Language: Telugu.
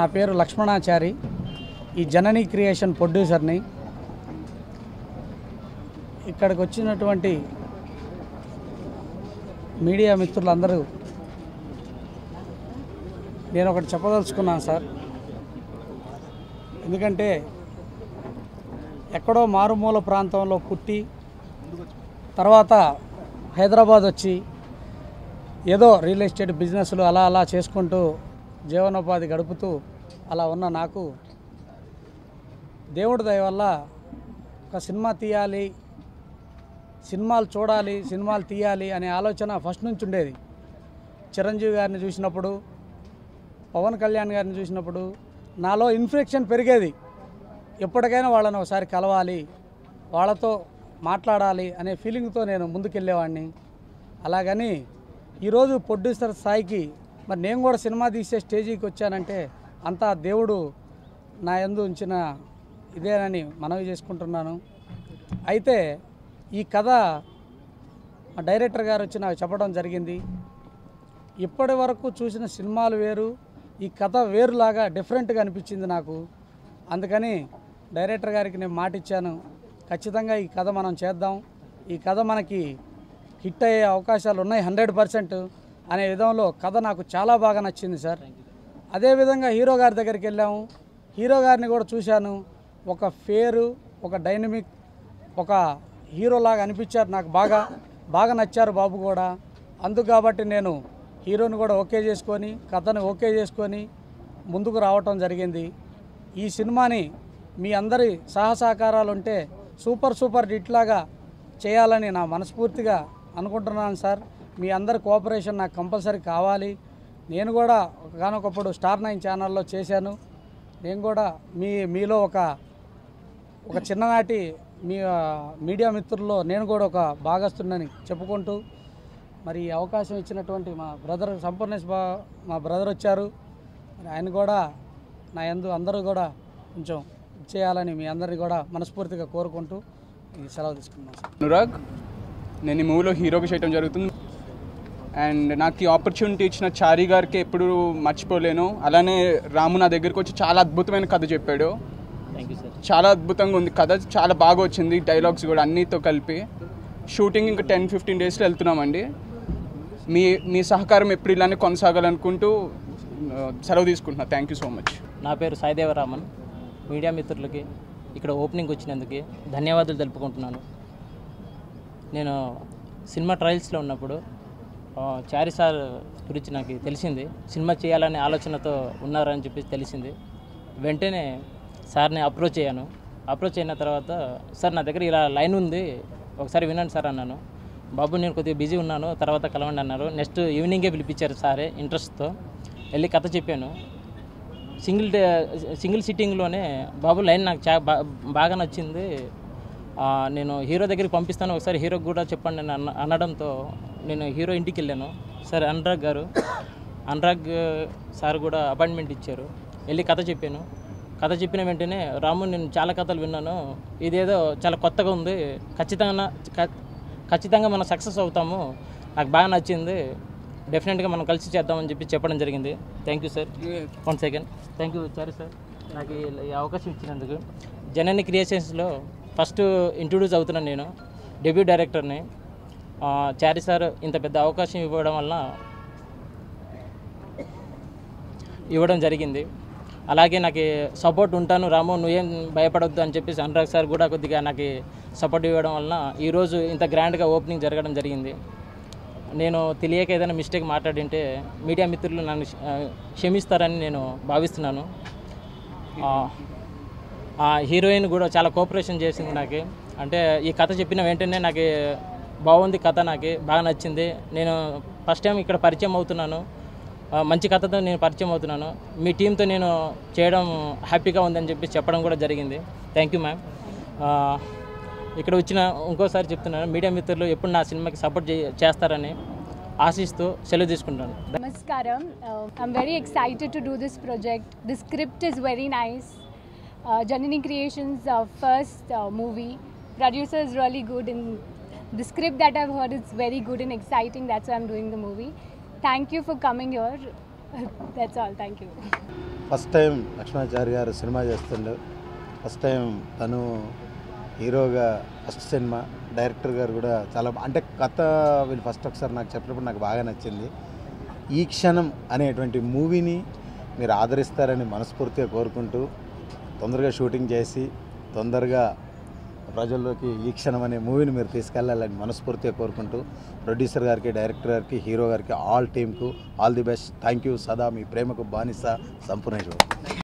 పేరు లక్ష్మణాచారి ఈ జనని క్రియేషన్ ప్రొడ్యూసర్ని ఇక్కడికి వచ్చినటువంటి మీడియా మిత్రులందరూ నేను ఒకటి చెప్పదలుచుకున్నాను సార్ ఎందుకంటే ఎక్కడో మారుమూల ప్రాంతంలో పుట్టి తర్వాత హైదరాబాద్ వచ్చి ఏదో రియల్ ఎస్టేట్ బిజినెస్లు అలా అలా చేసుకుంటూ జీవనోపాధి గడుపుతూ అలా ఉన్న నాకు దేవుడి దయ వల్ల ఒక సినిమా తీయాలి సినిమాలు చూడాలి సినిమాలు తీయాలి అనే ఆలోచన ఫస్ట్ నుంచి ఉండేది చిరంజీవి గారిని చూసినప్పుడు పవన్ కళ్యాణ్ గారిని చూసినప్పుడు నాలో ఇన్ఫెక్షన్ పెరిగేది ఎప్పటికైనా వాళ్ళని ఒకసారి కలవాలి వాళ్ళతో మాట్లాడాలి అనే ఫీలింగ్తో నేను ముందుకెళ్ళేవాడిని అలాగని ఈరోజు ప్రొడ్యూసర్ స్థాయికి మరి నేను కూడా సినిమా తీసే స్టేజీకి వచ్చానంటే అంతా దేవుడు నా యందు ఉంచిన ఇదేనని మనవి చేసుకుంటున్నాను అయితే ఈ కథ మా డైరెక్టర్ గారు వచ్చి నాకు చెప్పడం జరిగింది ఇప్పటి వరకు చూసిన సినిమాలు వేరు ఈ కథ వేరులాగా డిఫరెంట్గా అనిపించింది నాకు అందుకని డైరెక్టర్ గారికి నేను మాట ఇచ్చాను ఖచ్చితంగా ఈ కథ మనం చేద్దాం ఈ కథ మనకి హిట్ అయ్యే అవకాశాలు ఉన్నాయి హండ్రెడ్ పర్సెంట్ అనే విధంలో కథ నాకు చాలా బాగా నచ్చింది సార్ అదేవిధంగా హీరో గారి దగ్గరికి వెళ్ళాము హీరో గారిని కూడా చూశాను ఒక ఫేరు ఒక డైనమిక్ ఒక హీరోలాగా అనిపించారు నాకు బాగా బాగా నచ్చారు బాబు కూడా అందుకు కాబట్టి నేను హీరోని కూడా ఓకే చేసుకొని కథను ఓకే చేసుకొని ముందుకు రావటం జరిగింది ఈ సినిమాని మీ అందరి సహసహకారాలు ఉంటే సూపర్ సూపర్ హిట్ లాగా చేయాలని నా మనస్ఫూర్తిగా అనుకుంటున్నాను సార్ మీ అందరి కోఆపరేషన్ నాకు కంపల్సరీ కావాలి నేను కూడా ఒకనొకప్పుడు స్టార్ నైన్ ఛానల్లో చేశాను నేను కూడా మీ మీలో ఒక ఒక చిన్ననాటి మీ ఆ, మీడియా మిత్రుల్లో నేను కూడా ఒక భాగస్తున్నని చెప్పుకుంటూ మరి ఈ అవకాశం ఇచ్చినటువంటి మా బ్రదర్ సంపూర్ణేష్ బా మా బ్రదర్ వచ్చారు మరి ఆయన కూడా నా యందు అందరూ కూడా కొంచెం చేయాలని మీ అందరిని కూడా మనస్ఫూర్తిగా కోరుకుంటూ ఈ సెలవు తీసుకున్నాను సార్ అనురాగ్ నేను ఈ మూవీలో హీరోగా చేయడం జరుగుతుంది అండ్ నాకు ఈ ఆపర్చునిటీ ఇచ్చిన చారి గారికి ఎప్పుడు మర్చిపోలేను అలానే రాము నా దగ్గరికి వచ్చి చాలా అద్భుతమైన కథ చెప్పాడు థ్యాంక్ యూ సార్ చాలా అద్భుతంగా ఉంది కథ చాలా బాగా వచ్చింది డైలాగ్స్ కూడా అన్నితో కలిపి షూటింగ్ ఇంకా టెన్ ఫిఫ్టీన్ డేస్లో వెళ్తున్నామండి మీ మీ సహకారం ఎప్పుడు ఇలానే కొనసాగాలనుకుంటూ ఆ, సెలవు తీసుకుంటున్నా థ్యాంక్ యూ సో మచ్ నా పేరు సాయిదేవరామన్ మీడియా మిత్రులకి ఇక్కడ ఓపెనింగ్ వచ్చినందుకు ధన్యవాదాలు తెలుపుకుంటున్నాను నేను సినిమా ట్రయల్స్లో ఉన్నప్పుడు ఆ, చారి సార్ గురించి నాకు తెలిసింది సినిమా చేయాలనే ఆలోచనతో ఉన్నారని చెప్పి తెలిసింది వెంటనే సార్ని అప్రోచ్ అయ్యాను అప్రోచ్ అయిన తర్వాత సార్ నా దగ్గర ఇలా లైన్ ఉంది ఒకసారి వినండి సార్ అన్నాను బాబు నేను కొద్దిగా బిజీ ఉన్నాను తర్వాత కలవండి అన్నారు నెక్స్ట్ ఈవినింగే పిలిపించారు సారే ఇంట్రెస్ట్తో వెళ్ళి కథ చెప్పాను సింగిల్ డే సింగిల్ సిట్టింగ్లోనే బాబు లైన్ నాకు చా బా- బాగా నచ్చింది ఆ, నేను హీరో దగ్గరికి పంపిస్తాను ఒకసారి హీరోకి కూడా చెప్పండి అని అన్న అనడంతో నేను హీరో ఇంటికి వెళ్ళాను సార్ అనురాగ్ గారు అనురాగ్ సార్ కూడా అపాయింట్మెంట్ ఇచ్చారు వెళ్ళి కథ చెప్పాను కథ చెప్పిన వెంటనే రాము నేను చాలా కథలు విన్నాను ఇదేదో చాలా కొత్తగా ఉంది ఖచ్చితంగా ఖ- ఖచ్చితంగా మనం సక్సెస్ అవుతాము నాకు బాగా నచ్చింది డెఫినెట్గా మనం కలిసి చేద్దామని చెప్పి చెప్పడం జరిగింది thank you sir one second thank you Chari sir నాకు ఈ ఈ అవకాశం ఇచ్చినందుకు జనని క్రియేషన్స్లో ఫస్ట్ ఇంట్రొడ్యూస్ అవుతున్నాను నేను డెబ్యూ డైరెక్టర్ని ఆ, చారి సార్ ఇంత పెద్ద అవకాశం ఇవ్వడం వలన ఇవ్వడం జరిగింది అలాగే నాకు సపోర్ట్ ఉంటాను రాము నువ్వేం భయపడొద్దు అని చెప్పేసి అనురాగ్ సార్ కూడా కొద్దిగా నాకు సపోర్ట్ ఇవ్వడం వలన ఈరోజు ఇంత గ్రాండ్గా ఓపెనింగ్ జరగడం జరిగింది నేను తెలియక ఏదైనా మిస్టేక్ మాట్లాడింటే మీడియా మిత్రులు నన్ను ఆ, క్షమిస్తారని నేను భావిస్తున్నాను ఆ, ఆ హీరోయిన్ కూడా చాలా కోఆపరేషన్ చేసింది నాకు అంటే ఈ కథ చెప్పిన వెంటనే నాకు బాగుంది కథ నాకు బాగా నచ్చింది నేను ఫస్ట్ టైం ఇక్కడ పరిచయం అవుతున్నాను ఆ, మంచి కథతో నేను పరిచయం అవుతున్నాను మీ టీంతో నేను చేయడం హ్యాపీగా ఉందని చెప్పి చెప్పడం కూడా జరిగింది థ్యాంక్ యూ మ్యామ్ ఇక్కడ వచ్చిన ఇంకోసారి చెప్తున్నాను మీడియా మిత్రులు ఎప్పుడు నా సినిమాకి సపోర్ట్ చేస్తారని ఆశిస్తూ సెలవు తీసుకుంటాను Namaskaram. Uh, I'm very excited to do this project. The script is very nice. Uh, Janani Creations' uh, first uh, movie. Producer is really good, and the script that I've heard is very good and exciting. That's why I'm doing the movie. Thank you for coming here. That's all. Thank you. First time Lakshmanachari గారు సినిమా చేస్తుండే ఫస్ట్ టైం తను హీరోగా ఫస్ట్ సినిమా డైరెక్టర్ గారు కూడా చాలా బా- అంటే కథ వీళ్ళు ఫస్ట్ ఒకసారి నాకు చెప్పినప్పుడు నాకు బాగా నచ్చింది ఈ క్షణం అనేటువంటి మూవీని మీరు ఆదరిస్తారని మనస్ఫూర్తిగా కోరుకుంటూ తొందరగా షూటింగ్ చేసి తొందరగా ప్రజల్లోకి ఈ క్షణం అనే మూవీని మీరు తీసుకెళ్ళాలని మనస్ఫూర్తిగా కోరుకుంటూ ప్రొడ్యూసర్ గారికి డైరెక్టర్ గారికి హీరో గారికి ఆల్ టీమ్కు all the best thank you సదా మీ ప్రేమకు బానిస సంపూర్ణేశ్వర్